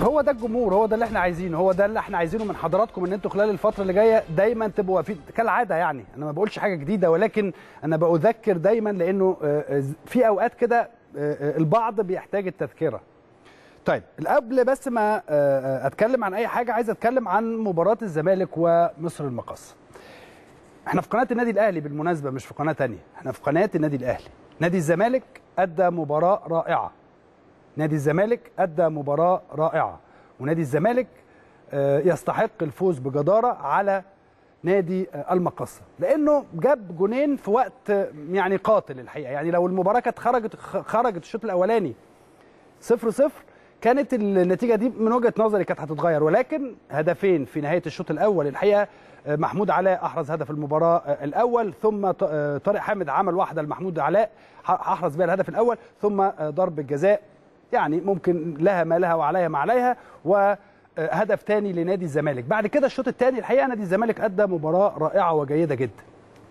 هو ده الجمهور هو ده اللي احنا عايزينه هو ده اللي احنا عايزينه من حضراتكم ان انتوا خلال الفتره اللي جايه دايما تبقوا واقفين كالعاده يعني انا ما بقولش حاجه جديده ولكن انا بأذكر دايما لانه آه، آه، في اوقات كده آه، آه، البعض بيحتاج التذكره طيب قبل بس ما آه، آه، اتكلم عن اي حاجه عايز اتكلم عن مباراه الزمالك ومصر المقاصه احنا في قناه النادي الاهلي بالمناسبه مش في قناه تانية احنا في قناه النادي الاهلي نادي الزمالك ادى مباراه رائعه نادي الزمالك ادى مباراه رائعه ونادي الزمالك آه، يستحق الفوز بجداره على نادي آه، المقصه لانه جاب جونين في وقت آه، يعني قاتل الحقيقه يعني لو المباراه كانت خرجت خ- خرجت الشوط الاولاني صفر صفر كانت النتيجه دي من وجهه نظري كانت هتتغير ولكن هدفين في نهايه الشوط الاول الحقيقه آه، محمود علاء احرز هدف المباراه آه، الاول ثم ط- آه، طارق حامد عمل واحده لمحمود علاء ح- احرز بها الهدف الاول ثم آه، ضربه جزاء يعني ممكن لها ما لها وعليها ما عليها وهدف تاني لنادي الزمالك بعد كده الشوط الثاني الحقيقه نادي الزمالك ادى مباراه رائعه وجيده جدا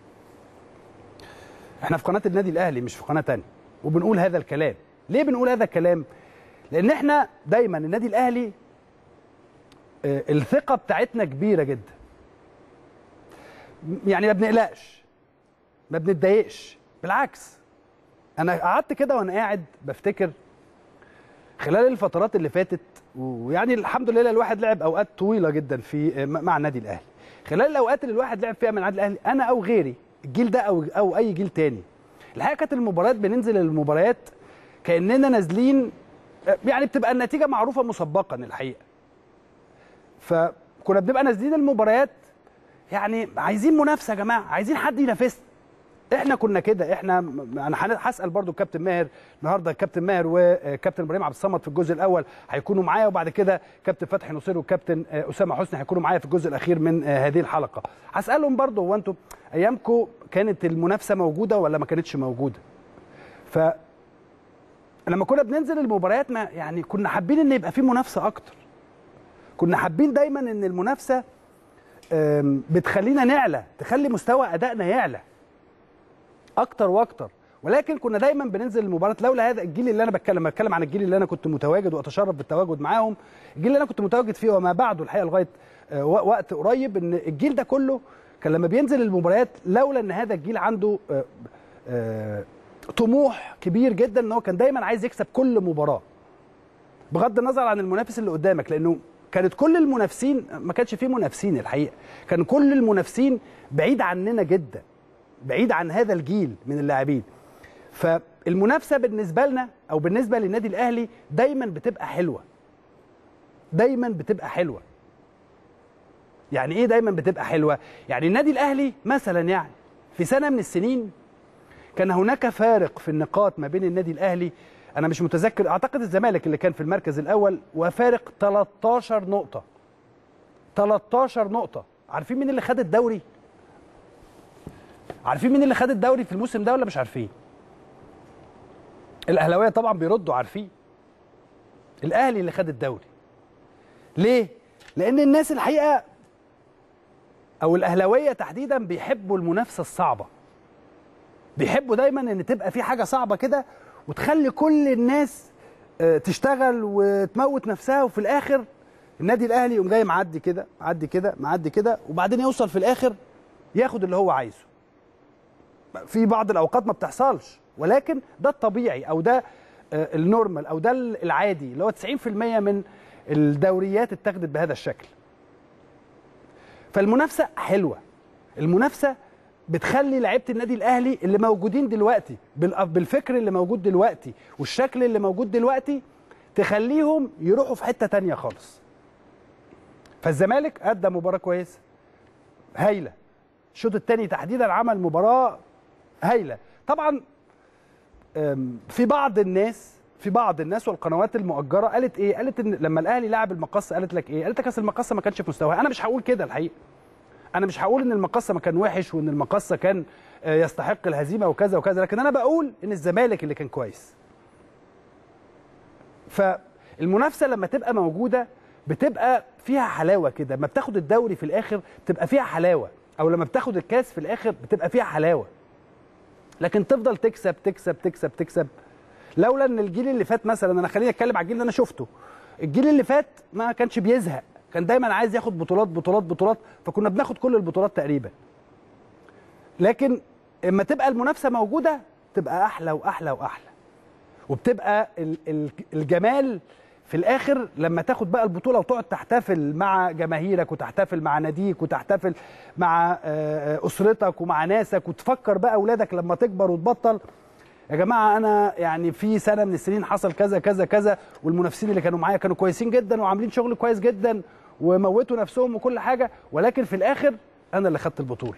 احنا في قناه النادي الاهلي مش في قناه تانية وبنقول هذا الكلام ليه بنقول هذا الكلام لان احنا دايما النادي الاهلي آه، الثقه بتاعتنا كبيره جدا يعني ما بنقلقش ما بنتضايقش بالعكس انا قعدت كده وانا قاعد بفتكر خلال الفترات اللي فاتت ويعني الحمد لله الواحد لعب اوقات طويله جدا في مع النادي الاهلي خلال الاوقات اللي الواحد لعب فيها مع النادي الاهلي انا او غيري الجيل ده او او اي جيل تاني الحقيقه كانت المباريات بننزل المباريات كاننا نازلين يعني بتبقى النتيجه معروفه مسبقا الحقيقه فكنا بنبقى نازلين المباريات يعني عايزين منافسه يا جماعه عايزين حد ينافسنا احنا كنا كده احنا انا هن- هسال برضو الكابتن ماهر النهارده الكابتن ماهر وكابتن ابراهيم عبد الصمد في الجزء الاول هيكونوا معايا وبعد كده كابتن فتحي نصير والكابتن آه، اسامه حسني هيكونوا معايا في الجزء الاخير من آه، هذه الحلقه هسالهم برضو هو انتوا ايامكم كانت المنافسه موجوده ولا ما كانتش موجوده ف لما كنا بننزل المباريات ما يعني كنا حابين ان يبقى في منافسه اكتر كنا حابين دايما ان المنافسه آم، بتخلينا نعلى تخلي مستوى ادائنا يعلى اكتر واكتر ولكن كنا دايما بننزل المباراه لولا هذا الجيل اللي انا بتكلم بتكلم عن الجيل اللي انا كنت متواجد واتشرف بالتواجد معاهم الجيل اللي انا كنت متواجد فيه وما بعده الحقيقه لغايه آه، و- وقت قريب ان الجيل ده كله كان لما بينزل المباريات لولا ان هذا الجيل عنده آه، آه، طموح كبير جدا ان هو كان دايما عايز يكسب كل مباراه بغض النظر عن المنافس اللي قدامك لانه كانت كل المنافسين ما كانش فيه منافسين الحقيقه كان كل المنافسين بعيد عننا جدا بعيد عن هذا الجيل من اللاعبين فالمنافسه بالنسبه لنا او بالنسبه للنادي الاهلي دايما بتبقى حلوه دايما بتبقى حلوه يعني ايه دايما بتبقى حلوه يعني النادي الاهلي مثلا يعني في سنه من السنين كان هناك فارق في النقاط ما بين النادي الاهلي انا مش متذكر اعتقد الزمالك اللي كان في المركز الاول وفارق 13 نقطه 13 نقطه عارفين مين اللي خد الدوري عارفين مين اللي خد الدوري في الموسم ده ولا مش عارفين الاهلاويه طبعا بيردوا عارفين الاهلي اللي خد الدوري ليه لان الناس الحقيقه او الاهلاويه تحديدا بيحبوا المنافسه الصعبه بيحبوا دايما ان تبقى في حاجه صعبه كده وتخلي كل الناس آه، تشتغل وتموت نفسها وفي الاخر النادي الاهلي يقوم جاي معدي كده معدي كده معدي كده وبعدين يوصل في الاخر ياخد اللي هو عايزه في بعض الاوقات ما بتحصلش ولكن ده الطبيعي او ده آه، النورمال او ده العادي اللي هو 90% من الدوريات اتخذت بهذا الشكل فالمنافسه حلوه المنافسه بتخلي لعيبه النادي الاهلي اللي موجودين دلوقتي بال- بالفكر اللي موجود دلوقتي والشكل اللي موجود دلوقتي تخليهم يروحوا في حته تانية خالص فالزمالك ادى مباراه كويسه هايله الشوط الثاني تحديدا عمل مباراه هايله طبعا أم، في بعض الناس في بعض الناس والقنوات المؤجره قالت ايه قالت ان لما الاهلي لعب المقصه قالت لك ايه قالت لك اصل المقصه ما كانش في مستواه انا مش هقول كده الحقيقه انا مش هقول ان المقصه ما كان وحش وان المقصه كان آه، يستحق الهزيمه وكذا وكذا لكن انا بقول ان الزمالك اللي كان كويس فالمنافسه لما تبقى موجوده بتبقى فيها حلاوه كده لما بتاخد الدوري في الاخر بتبقى فيها حلاوه او لما بتاخد الكاس في الاخر بتبقى فيها حلاوه لكن تفضل تكسب تكسب تكسب تكسب لولا ان الجيل اللي فات مثلا انا خليني اتكلم على الجيل اللي انا شفته الجيل اللي فات ما كانش بيزهق كان دايما عايز ياخد بطولات بطولات بطولات فكنا بناخد كل البطولات تقريبا لكن اما تبقى المنافسه موجوده تبقى احلى واحلى واحلى وبتبقى ال- ال- الجمال في الاخر لما تاخد بقى البطوله وتقعد تحتفل مع جماهيرك وتحتفل مع ناديك وتحتفل مع آه، آه، اسرتك ومع ناسك وتفكر بقى اولادك لما تكبر وتبطل يا جماعه انا يعني في سنه من السنين حصل كذا كذا كذا والمنافسين اللي كانوا معايا كانوا كويسين جدا وعاملين شغل كويس جدا وموتوا نفسهم وكل حاجه ولكن في الاخر انا اللي خدت البطوله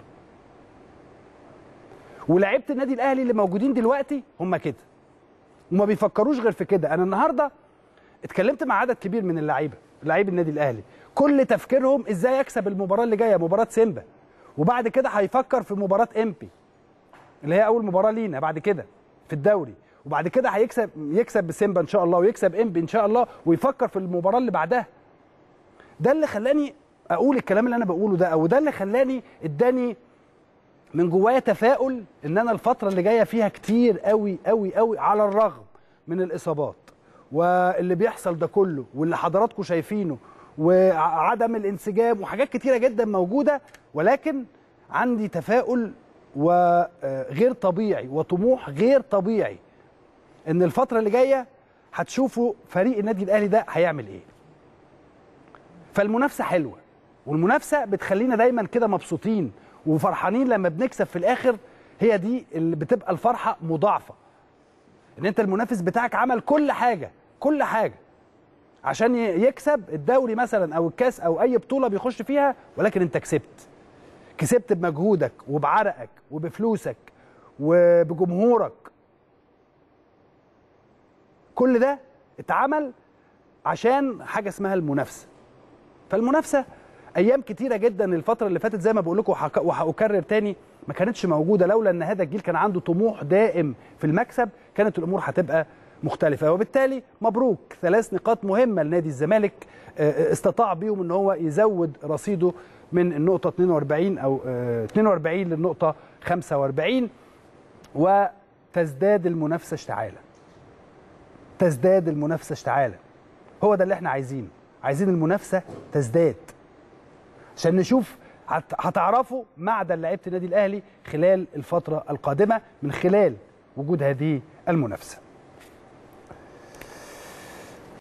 ولاعيبه النادي الاهلي اللي موجودين دلوقتي هم كده وما بيفكروش غير في كده انا النهارده اتكلمت مع عدد كبير من اللعيبه لعيب النادي الاهلي كل تفكيرهم ازاي يكسب المباراه اللي جايه مباراه سيمبا وبعد كده هيفكر في مباراه امبي اللي هي اول مباراه لينا بعد كده في الدوري وبعد كده هيكسب يكسب بسيمبا ان شاء الله ويكسب امبي ان شاء الله ويفكر في المباراه اللي بعدها ده اللي خلاني اقول الكلام اللي انا بقوله ده او ده اللي خلاني اداني من جوايا تفاؤل ان انا الفتره اللي جايه فيها كتير قوي قوي قوي على الرغم من الاصابات واللي بيحصل ده كله واللي حضراتكم شايفينه وعدم الانسجام وحاجات كتيره جدا موجوده ولكن عندي تفاؤل وغير طبيعي وطموح غير طبيعي ان الفتره اللي جايه هتشوفوا فريق النادي الاهلي ده هيعمل ايه فالمنافسه حلوه والمنافسه بتخلينا دايما كده مبسوطين وفرحانين لما بنكسب في الاخر هي دي اللي بتبقى الفرحه مضاعفه ان انت المنافس بتاعك عمل كل حاجه كل حاجه عشان ي- يكسب الدوري مثلا او الكاس او اي بطوله بيخش فيها ولكن انت كسبت كسبت بمجهودك وبعرقك وبفلوسك وبجمهورك كل ده اتعمل عشان حاجه اسمها المنافسه فالمنافسه ايام كتيره جدا الفتره اللي فاتت زي ما بقول لكم وهك- وهكرر تاني ما كانتش موجوده لولا ان هذا الجيل كان عنده طموح دائم في المكسب كانت الامور هتبقى مختلفه وبالتالي مبروك ثلاث نقاط مهمه لنادي الزمالك آه، استطاع بيهم ان هو يزود رصيده من النقطه 42 او آه، 42 للنقطه 45 وتزداد المنافسه اشتعالا تزداد المنافسه اشتعالا هو ده اللي احنا عايزينه عايزين المنافسه تزداد عشان نشوف هت- هتعرفوا معدن لعيبه النادي الاهلي خلال الفتره القادمه من خلال وجود هذه المنافسه